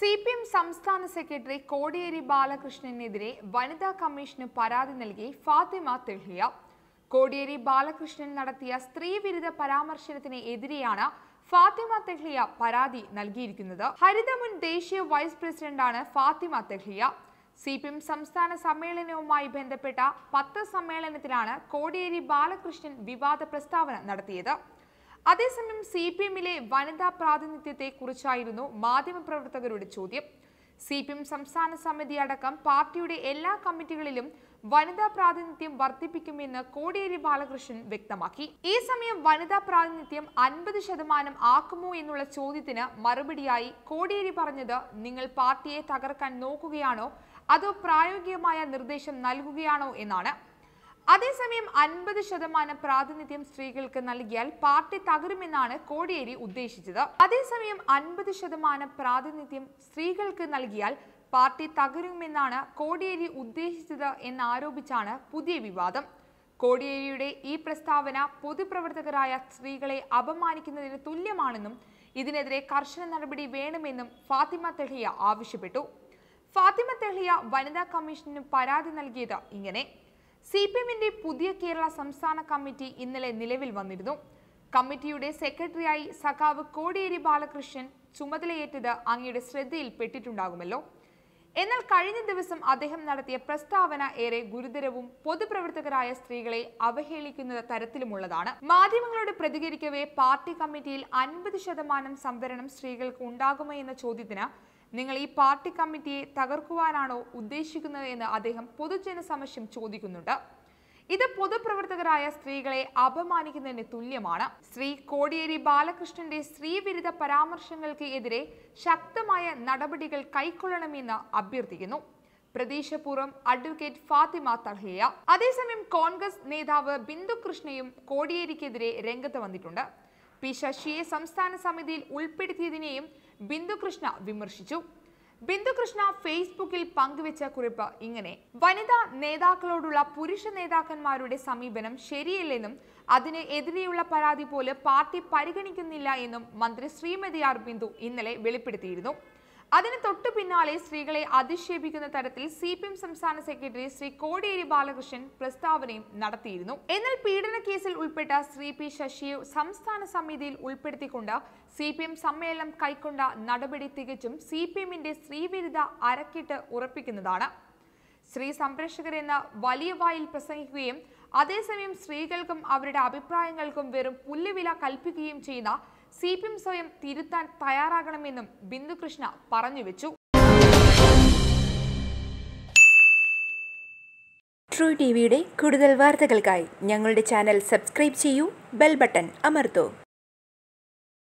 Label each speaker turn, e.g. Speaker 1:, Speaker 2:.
Speaker 1: C P M സംസ്ഥാന secretary Kodiyeri ബാലകൃഷ്ണനെതിരെ വനിതാ കമ്മീഷന് പരാതി നൽകി ഫാത്തിമ തെഹ്ലിയ കോടിയേരി ബാലകൃഷ്ണൻ നടത്തിയ സ്ത്രീവിരുദ്ധ പരാമർശനത്തിന് എതിരെയാണ് ഫാത്തിമ തെഹ്ലിയ പരാതി നൽകിയിരിക്കുന്നത് ഹരിത മുൻ ദേശീയ വൈസ് പ്രസിഡന്റാണ് Fathima Thahiliya C P M സംസ്ഥാന സമ്മേളനവുമായി ബന്ധപ്പെട്ട പത്ത് സമ്മേളനത്തിലാണ് കോടിയേരി ബാലകൃഷ്ണൻ വിവാദ പ്രസ്താവന നടത്തിയത് അതേസമയം സി പി എമ്മിലെ വനിതാ പ്രാതിനിധ്യത്തെ കുറിച്ചായിരുന്നു മാധ്യമപ്രവർത്തകരുടെ ചോദ്യം സി പി എം സംസ്ഥാന സമിതി അടക്കം പാർട്ടിയുടെ എല്ലാ കമ്മിറ്റികളിലും വനിതാ പ്രാതിനിധ്യം വർദ്ധിപ്പിക്കുമെന്ന് കോടിയേരി ബാലകൃഷ്ണൻ വ്യക്തമാക്കി ഈ സമയം വനിതാ പ്രാതിനിധ്യം അൻപത് ശതമാനം ആക്കുമോ എന്നുള്ള ചോദ്യത്തിന് മറുപടിയായി കോടിയേരി പറഞ്ഞത് നിങ്ങൾ പാർട്ടിയെ തകർക്കാൻ നോക്കുകയാണോ അതോ പ്രായോഗികമായ നിർദ്ദേശം നൽകുകയാണോ എന്നാണ് അതേസമയം അൻപത് ശതമാനം പ്രാതിനിധ്യം സ്ത്രീകൾക്ക് നൽകിയാൽ പാർട്ടി തകരുമെന്നാണ് കോടിയേരി ഉദ്ദേശിച്ചത് അതേസമയം അൻപത് ശതമാനം പ്രാതിനിധ്യം സ്ത്രീകൾക്ക് നൽകിയാൽ പാർട്ടി തകരുമെന്നാണ് കോടിയേരി ഉദ്ദേശിച്ചത് എന്നാരോപിച്ചാണ് പുതിയ വിവാദം കോടിയേരിയുടെ ഈ പ്രസ്താവന പൊതുപ്രവർത്തകരായ സ്ത്രീകളെ അപമാനിക്കുന്നതിന് തുല്യമാണെന്നും ഇതിനെതിരെ കർശന നടപടി വേണമെന്നും ഫാത്തിമ തെഹ്ലിയ ആവശ്യപ്പെട്ടു ഫാത്തിമ തെഹ്ലിയ വനിതാ കമ്മീഷന് പരാതി നൽകിയത് ഇങ്ങനെ സി പി എമ്മിന്റെ പുതിയ കേരള സംസ്ഥാന കമ്മിറ്റി ഇന്നലെ നിലവിൽ വന്നിരുന്നു കമ്മിറ്റിയുടെ സെക്രട്ടറിയായി സഖാവ് കോടിയേരി ബാലകൃഷ്ണൻ ചുമതലയേറ്റത് അങ്ങയുടെ ശ്രദ്ധയിൽപ്പെട്ടിട്ടുണ്ടാകുമല്ലോ എന്നാൽ കഴിഞ്ഞ ദിവസം അദ്ദേഹം നടത്തിയ പ്രസ്താവന ഏറെ ഗുരുതരവും പൊതുപ്രവർത്തകരായ സ്ത്രീകളെ അവഹേളിക്കുന്ന തരത്തിലുമുള്ളതാണ് മാധ്യമങ്ങളോട് പ്രതികരിക്കവേ പാർട്ടി കമ്മിറ്റിയിൽ അൻപത് ശതമാനം സംവരണം സ്ത്രീകൾക്ക് ഉണ്ടാകുമോ എന്ന ചോദ്യത്തിന് നിങ്ങൾ ഈ പാർട്ടി കമ്മിറ്റിയെ തകർക്കുവാനാണോ ഉദ്ദേശിക്കുന്നത് എന്ന് അദ്ദേഹം പൊതുജനസമക്ഷം ചോദിക്കുന്നുണ്ട് ഇത് പൊതുപ്രവർത്തകരായ സ്ത്രീകളെ അപമാനിക്കുന്നതിന് തുല്യമാണ് ശ്രീ കോടിയേരി ബാലകൃഷ്ണന്റെ സ്ത്രീവിരുദ്ധ പരാമർശങ്ങൾക്ക് എതിരെ ശക്തമായ നടപടികൾ കൈക്കൊള്ളണമെന്ന് അഭ്യർത്ഥിക്കുന്നു പ്രതീക്ഷപൂർവ്വം അഡ്വക്കേറ്റ് ഫാത്തിമ തഹ്ലിയ അതേസമയം കോൺഗ്രസ് നേതാവ് ബിന്ദു കൃഷ്ണയും കോടിയേരിക്കെതിരെ രംഗത്ത് വന്നിട്ടുണ്ട് പി ശശിയെ സംസ്ഥാന സമിതിയിൽ ഉൾപ്പെടുത്തിയതിനെയും ബിന്ദുകൃഷ്ണ വിമർശിച്ചു ബിന്ദുകൃഷ്ണ ഫേസ്ബുക്കിൽ പങ്കുവെച്ച കുറിപ്പ് ഇങ്ങനെ വനിതാ നേതാക്കളോടുള്ള പുരുഷ നേതാക്കന്മാരുടെ സമീപനം ശരിയല്ലെന്നും അതിന് എതിരെയുള്ള പരാതി പോലെ പാർട്ടി പരിഗണിക്കുന്നില്ല എന്നും മന്ത്രി ശ്രീമതി ആർ ബിന്ദു ഇന്നലെ വെളിപ്പെടുത്തിയിരുന്നു അതിന് തൊട്ടു പിന്നാലെ സ്ത്രീകളെ അധിക്ഷേപിക്കുന്ന തരത്തിൽ സി പി എം സംസ്ഥാന സെക്രട്ടറി ശ്രീ കോടിയേരി ബാലകൃഷ്ണൻ പ്രസ്താവനയും നടത്തിയിരുന്നു എന്നാൽ പീഡന കേസിൽ ഉൾപ്പെട്ട ശ്രീ പി ശശിയെ സംസ്ഥാന സമിതിയിൽ ഉൾപ്പെടുത്തിക്കൊണ്ട് സി പി എം സമ്മേളനം കൈക്കൊണ്ട നടപടി തികച്ചും സി പി എമ്മിന്റെ സ്ത്രീവിരുദ്ധ അരക്കിട്ട് ഉറപ്പിക്കുന്നതാണ് സ്ത്രീ സംരക്ഷകരെന്ന വലിയ വായിൽ പ്രസംഗിക്കുകയും അതേസമയം സ്ത്രീകൾക്കും അവരുടെ അഭിപ്രായങ്ങൾക്കും വെറും പുല്ലുവില കൽപ്പിക്കുകയും ചെയ്യുന്ന സി പി എം സ്വയം തിരുത്താൻ തയ്യാറാകണമെന്നും ബിന്ദുകൃഷ്ണ പറഞ്ഞുവെച്ചു
Speaker 2: ട്രൂ ടി വിയുടെ കൂടുതൽ വാർത്തകൾക്കായി ഞങ്ങളുടെ ചാനൽ സബ്സ്ക്രൈബ് ചെയ്യൂ ബെൽ ബട്ടൺ അമർത്തൂ